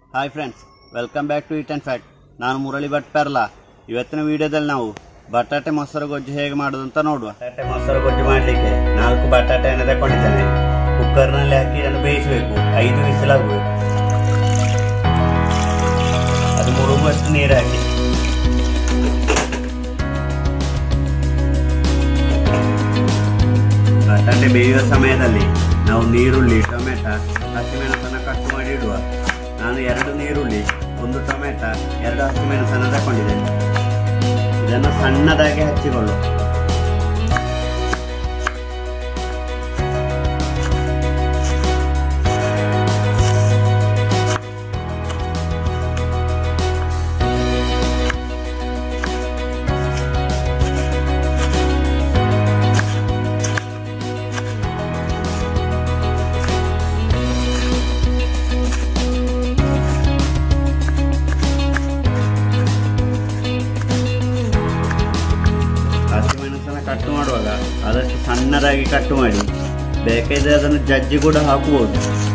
hi friends welcome back to it and fact ನಾನು ಮುರಳಿ ಭಟ್ ಪೆರ್ಲಾ ಇವತ್ತಿನ ವಿಡಿಯೋದಲ್ಲಿ ನಾವು ಬಟಾಟೆ ಮೊಸರು ಗೊಜ್ಜು ಹೇಗೆ ಮಾಡೋದು ಅಂತ ನೋಡುವ ಬಟಾಟೆ ಮೊಸರು ಗೊಜ್ಜು ಮಾಡಲಿಕ್ಕೆ ನಾಲ್ಕು ಬಟಾಟೆಯನ್ನು ತಗೊಂಡಿದ್ದೇನೆ ಕುಕ್ಕರ್ನಲ್ಲಿ ಹಾಕಿ ಇದನ್ನು ಬೇಯಿಸಬೇಕು ಐದು ವಿಸಿಲಾಗಬೇಕು ಅದು ಮುಳುಗುವಷ್ಟು ನೀರು ಹಾಕಿ ಬಟಾಟೆ ಬೇಯುವ ಸಮಯದಲ್ಲಿ ನಾವು ನೀರುಳ್ಳಿ ಟೊಮೆಟ ಹಸಿಮೆಣಸನ್ನು ಕಟ್ ಮಾಡಿ ಇಡುವ ನಾನು ಎರಡು ನೀರುಳ್ಳಿ ಒಂದು ಟೊಮೆಟ ಎರಡು ಹಸಿಮೆಣಸನ್ನು ತಗೊಂಡಿದ್ದೇನೆ ಇದನ್ನು ಸಣ್ಣದಾಗಿ ಹಚ್ಚಿಕೊಳ್ಳು ಹಸಿಮೆಣಸನ್ನು ಕಟ್ಟು ಮಾಡುವಾಗ ಆದಷ್ಟು ಸಣ್ಣದಾಗಿ ಕಟ್ಟು ಮಾಡಿ ಬೇಕಾದ್ರೆ ಅದನ್ನು ಜಜ್ಜಿ ಕೂಡ ಹಾಕಬಹುದು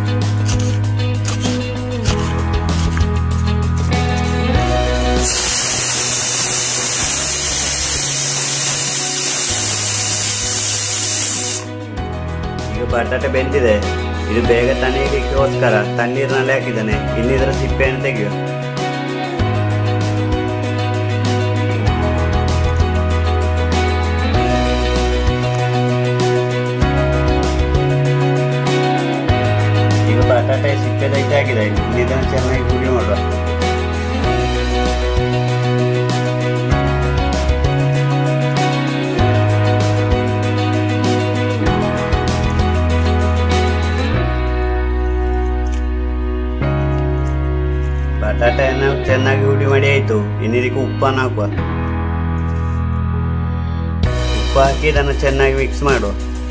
ಈಗ ಬಟಾಟೆ ಬೆಂದಿದೆ ಇದು ಬೇಗ ತಣ್ಣೀರಿಗೋಸ್ಕರ ತಣ್ಣೀರಿನಲ್ಲಿ ಹಾಕಿದ್ದಾನೆ ಇನ್ನಿದರ ಸಿಪ್ಪೆಯನ್ನು ತೆಗೆಯುವ ಈಗ ಬಟಾಟೆ ಸಿಪ್ಪೆ ತೆಗೆದಾಗಿದೆ ಇದನ್ನು ಚೆನ್ನಾಗಿ ಪುಡಿ ಮಾಡುವ ಬಟಾಟೆಯನ್ನು ಚೆನ್ನಾಗಿ ಹುಡಿ ಮಾಡಿ ಆಯ್ತು ಇನ್ನಿದಕ್ಕೆ ಉಪ್ಪನ್ನು ಹಾಕುವ ಉಪ್ಪು ಹಾಕಿ ಇದನ್ನು ಚೆನ್ನಾಗಿ ಮಿಕ್ಸ್ ಮಾಡುವ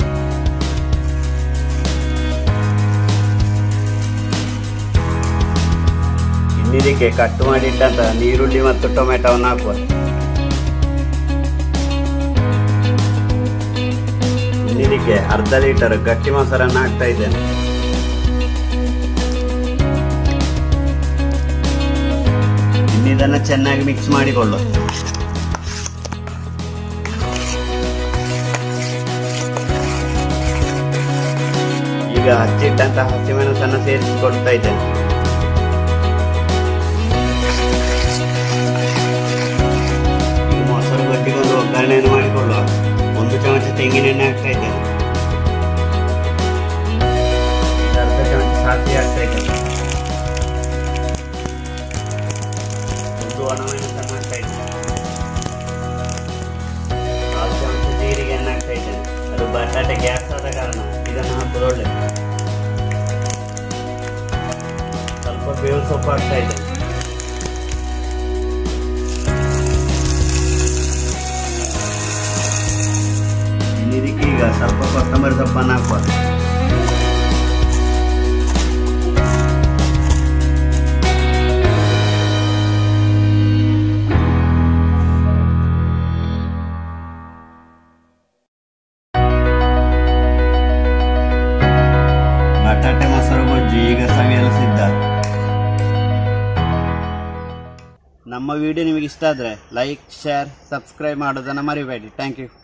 ಇನ್ನಿದಕ್ಕೆ ಕಟ್ ಮಾಡಿಟ್ಟಂತ ನೀರುಳ್ಳಿ ಮತ್ತು ಟೊಮೆಟೊವನ್ನು ಹಾಕುವ ಇನ್ನಿದಕ್ಕೆ ಅರ್ಧ ಲೀಟರ್ ಗಟ್ಟಿ ಮೊಸರನ್ನು ಹಾಕ್ತಾ ಇದ್ದೇನೆ ಇನ್ನಿದನ್ನು ಚೆನ್ನಾಗಿ ಮಿಕ್ಸ್ ಮಾಡಿಕೊಳ್ಳು ಈಗ ಹಚ್ಚಿಟ್ಟಂತ ಹಸಿಮೆಣಸನ್ನು ಸೇರಿಸಿಕೊಳ್ತಾ ಇದ್ದೇನೆ ಈಗ ಮೊಸರು ಗಟ್ಟಿಗೆ ಒಂದು ಒಗ್ಗರಣೆಯನ್ನು ಮಾಡಿಕೊಳ್ಳುವ ಒಂದು ಚಮಚ ತೆಂಗಿನೆಣ್ಣೆ ಹಾಕ್ತಾ ಇದ್ದೇನೆ ಈಗ ಅರ್ಧ ಚಮಚ ಸಾಸಿವೆ ಹಾಕ್ತಾ ಇದ್ದೇನೆ ಒಂದು ಒಣಮೆಣಸನ್ನು ಹಾಕ್ತಾ ಇದ್ದೇನೆ ಕಾಲು ಚಮಚ ಜೀರಿಗೆಯನ್ನು ಹಾಕ್ತಾ ಇದ್ದೇನೆ ಅದು ಬಟಾಟೆ ಗ್ಯಾಸ್ ಆದ ಕಾರಣ ಇದನ್ನು ಹಾಕೋದು ಒಳ್ಳೆಯದು ಸ್ವಲ್ಪ ಬೇವು ಸೊಪ್ಪು ಹಾಕ್ತಾ ಇದ್ದೇನೆ ಇದಕ್ಕೆ ಈಗ ಸ್ವಲ್ಪ ಕೊತ್ತಂಬರಿ ಸೊಪ್ಪನ್ನು ಹಾಕುವ ಬಟಾಟೆ ಮೊಸರು ಗೊಜ್ಜು ಈಗ ಸವಿಯಲು ಸಿದ್ಧ ನಮ್ಮ ವಿಡಿಯೋ ನಿಮಗೆ ಇಷ್ಟ ಆದರೆ ಲೈಕ್ ಶೇರ್ ಸಬ್ಸ್ಕ್ರೈಬ್ ಮಾಡೋದನ್ನು ಮರಿಬೇಡಿ ಥ್ಯಾಂಕ್ ಯು